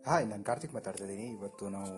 Hi ನಾನು ಕಾರ್ತಿಕ್ ಮಾತಾಡ್ತಾ ಇದ್ದೀನಿ ಇವತ್ತು ನಾವು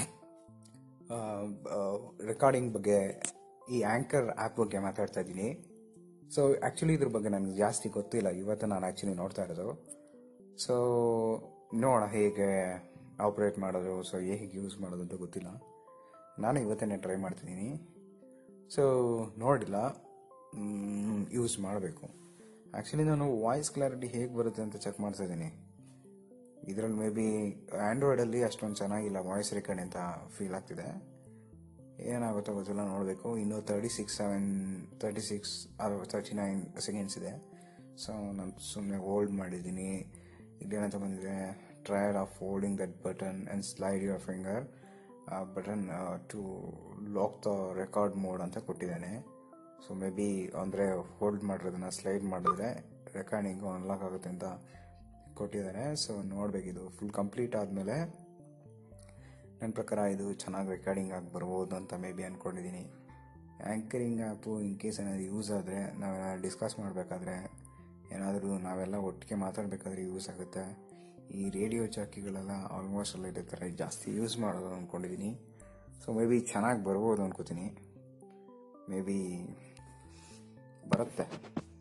ರೆಕಾರ್ಡಿಂಗ್ ಬಗ್ಗೆ ಈ ಆ್ಯಂಕರ್ ಆ್ಯಪ್ ಬಗ್ಗೆ ಮಾತಾಡ್ತಾ ಇದ್ದೀನಿ ಸೊ ಆ್ಯಕ್ಚುಲಿ ಇದ್ರ ಬಗ್ಗೆ ನನಗೆ ಜಾಸ್ತಿ ಗೊತ್ತಿಲ್ಲ ಇವತ್ತು ನಾನು ಆ್ಯಕ್ಚುಲಿ ನೋಡ್ತಾ ಇರೋದು ಸೊ ನೋಡೋಣ ಹೇಗೆ ಆಪ್ರೇಟ್ ಮಾಡೋದು ಸೊ ಹೇಗೆ ಯೂಸ್ ಮಾಡೋದು ಅಂತ ಗೊತ್ತಿಲ್ಲ ನಾನು ಇವತ್ತೇ ಟ್ರೈ ಮಾಡ್ತಿದ್ದೀನಿ ಸೊ ನೋಡಿಲ್ಲ ಯೂಸ್ ಮಾಡಬೇಕು ಆ್ಯಕ್ಚುಲಿ ನಾನು ವಾಯ್ಸ್ ಕ್ಲಾರಿಟಿ ಹೇಗೆ ಬರುತ್ತೆ ಅಂತ ಚೆಕ್ ಮಾಡ್ತಾ ಇದ್ದೀನಿ ಇದರಲ್ಲಿ ಮೇ ಬಿ ಆ್ಯಂಡ್ರಾಯ್ಡಲ್ಲಿ ಅಷ್ಟೊಂದು ಚೆನ್ನಾಗಿಲ್ಲ ವಾಯ್ಸ್ ರೆಕಾರ್ಡ್ ಅಂತ ಫೀಲ್ ಆಗ್ತಿದೆ ಏನಾಗುತ್ತೋ ಗೊತ್ತಿಲ್ಲ ನೋಡಬೇಕು ಇನ್ನೂ thirty six seven thirty six thirty nine seconds ಇದೆ ಸೊ ನಾನು ಸುಮ್ಮನೆ ಹೋಲ್ಡ್ ಮಾಡಿದ್ದೀನಿ ಇಲ್ಲೇನಂತ ಬಂದಿದೆ trial of holding that button and slide your finger button to lock the record mode ಅಂತ ಕೊಟ್ಟಿದ್ದಾನೆ ಸೊ ಮೇ ಬಿ ಅಂದರೆ ಹೋಲ್ಡ್ ಮಾಡಿರೋದನ್ನ ಸ್ಲೈಡ್ ಮಾಡಿದ್ರೆ ರೆಕಾರ್ಡಿಂಗು ಅನ್ಲಾಕ್ ಆಗುತ್ತೆ ಅಂತ ಕೊಟ್ಟಿದ್ದಾರೆ ಸೊ ನೋಡಬೇಕಿದು ಫುಲ್ ಕಂಪ್ಲೀಟ್ ಆದಮೇಲೆ ನನ್ನ ಪ್ರಕಾರ ಇದು ಚೆನ್ನಾಗಿ ರೆಕಾರ್ಡಿಂಗ್ ಆಗಿ ಬರ್ಬೋದು ಅಂತ ಮೇ ಬಿ ಅಂದ್ಕೊಂಡಿದ್ದೀನಿ ಆ್ಯಂಕರಿಂಗ್ ಆ್ಯಪು ಇನ್ ಕೇಸ್ ಏನಾದರೂ ಯೂಸ್ ಆದರೆ ನಾವೆಲ್ಲ ಡಿಸ್ಕಸ್ ಮಾಡಬೇಕಾದ್ರೆ ಏನಾದರೂ ನಾವೆಲ್ಲ ಒಟ್ಟಿಗೆ ಮಾತಾಡಬೇಕಾದ್ರೆ ಯೂಸ್ ಆಗುತ್ತೆ ಈ ರೇಡಿಯೋ ಚಾಕಿಗಳೆಲ್ಲ ಆಲ್ಮೋಸ್ಟ್ ಎಲ್ಲ ಇದೇ ಥರ ಜಾಸ್ತಿ ಯೂಸ್ ಮಾಡೋದು ಅಂದ್ಕೊಂಡಿದ್ದೀನಿ ಸೊ ಮೇ ಬಿ ಚೆನ್ನಾಗಿ ಬರ್ಬೋದು ಅನ್ಕೋತೀನಿ ಮೇ ಬಿ ಬರುತ್ತೆ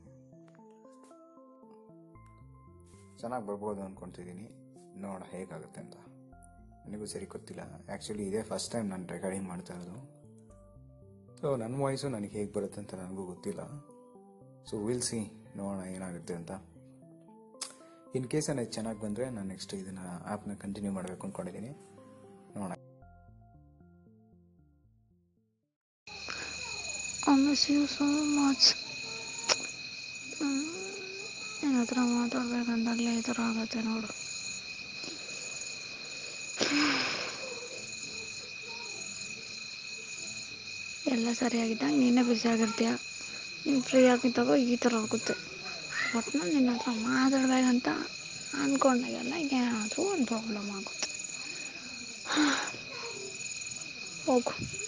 ಚೆನ್ನಾಗಿ ಬರ್ಬೋದು ಅಂದ್ಕೊತಿದ್ದೀನಿ ನೋಡ ಹೇಗಾಗುತ್ತೆ ಅಂತ ನನಗೂ ಸರಿ ಗೊತ್ತಿಲ್ಲ ಆ್ಯಕ್ಚುಲಿ ಇದೇ ಫಸ್ಟ್ ಟೈಮ್ ನಾನು ರೆಕಾರ್ಡಿಂಗ್ ಮಾಡ್ತಾ ಇರೋದು ಸೊ ನನ್ನ ವಾಯ್ಸು ನನಗೆ ಹೇಗೆ ಬರುತ್ತೆ ಅಂತ ನನಗೂ ಗೊತ್ತಿಲ್ಲ ಸೊ ವಿಲ್ ಸಿ ನೋಡೋಣ ಏನಾಗುತ್ತೆ ಅಂತ ಇನ್ ಕೇಸ್ ನನಗೆ ಚೆನ್ನಾಗಿ ಬಂದರೆ ನಾನು ನೆಕ್ಸ್ಟ್ ಇದನ್ನು ಆ್ಯಪ್ನ ಕಂಟಿನ್ಯೂ ಮಾಡಬೇಕು ಅಂದ್ಕೊಂಡಿದ್ದೀನಿ ನೋಡೋಣ I miss you so much. ನಿನ್ನ ಹತ್ರ ಮಾತಾಡ್ಬೇಕಂದಾಗಲೇ ಈ ಥರ ಆಗತ್ತೆ ನೋಡು ಎಲ್ಲ ಸರಿಯಾಗಿದ್ದಾಗ ನೀನೇ ಬ್ಯುಸಿ ಆಗಿರ್ತೀಯ ನೀನು ಫ್ರೀ ಆಗಿದ್ದಾಗ ಈ ಥರ ಆಗುತ್ತೆ ಒಟ್ನಲ್ಲಿ ನಿನ್ನ ಹತ್ರ ಮಾತಾಡ್ಬೇಕಂತ ಅಂದ್ಕೊಂಡಾಗೆಲ್ಲ ಏನಾದರೂ ಒಂದು ಪ್ರಾಬ್ಲಮ್ ಆಗುತ್ತೆ ಹೋಗು